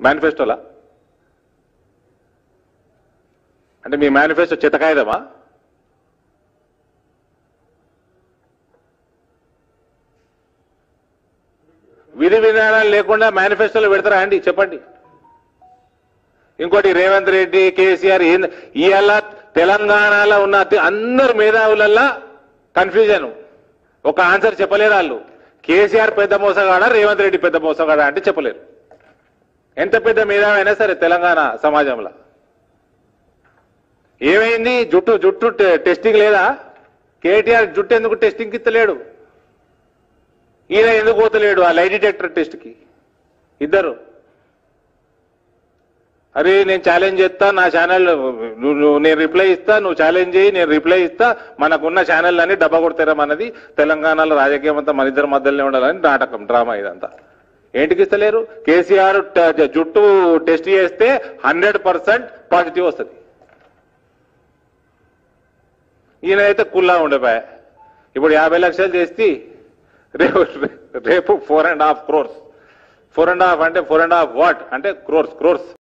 మేనిఫెస్టోలా అంటే మీ మేనిఫెస్టో చితకాయదమా విధి విధానాలు లేకుండా మేనిఫెస్టోలో పెడతారా అండి చెప్పండి ఇంకోటి రేవంత్ రెడ్డి కేసీఆర్ ఏంది ఇవాళ తెలంగాణలో ఉన్న అతి- అందరు మేధావులల్లా కన్ఫ్యూజన్ ఒక ఆన్సర్ చెప్పలేరు వాళ్ళు కేసీఆర్ పెద్ద మోసగాడా రేవంత్ రెడ్డి పెద్ద మోసగాడా అంటే చెప్పలేరు ఎంత పెద్ద మేధావి అయినా సరే తెలంగాణ సమాజంలో ఏమైంది జుట్టు జుట్టు టె- టెస్టింగ్ లేదా కేటీఆర్ జుట్టు ఎందుకు టెస్టింగ్ ఇస్తలేడు ఈయన ఎందుకు పోతలేడు ఆ లై డిటెక్టర్ టెస్ట్కి ఇద్దరు అరే నేను ఛాలెంజ్ చేస్తా నా ఛానల్ నువ్వు నువ్వు- నేను రిప్లై ఇస్తా నువ్వు ఛాలెంజ్ చేయి నేను రిప్లై ఇస్తా మనకున్న ఛానల్ అన్ని డబ్బా కొడతారా మనది తెలంగాణలో రాజకీయం అంతా మన ఇద్దరి మధ్యలోనే ఉండాలని నాటకం డ్రామా ఇదంతా ఏంటికి ఇస్తలేరు కేసీఆర్ ట- జుట్టు టెస్ట్ చేస్తే హండ్రెడ్ పర్సెంట్ పాజిటివ్ వస్తుంది ఈయన అయితే కుల్లా ఉండిపోయా ఇప్పుడు యాభై లక్షలు చేస్తే రేపు రేపు four and half crores four and half అంటే ఫోర్ అండ్ హాఫ్ వాట్ అంటే క్రోర్స్ క్రోర్స్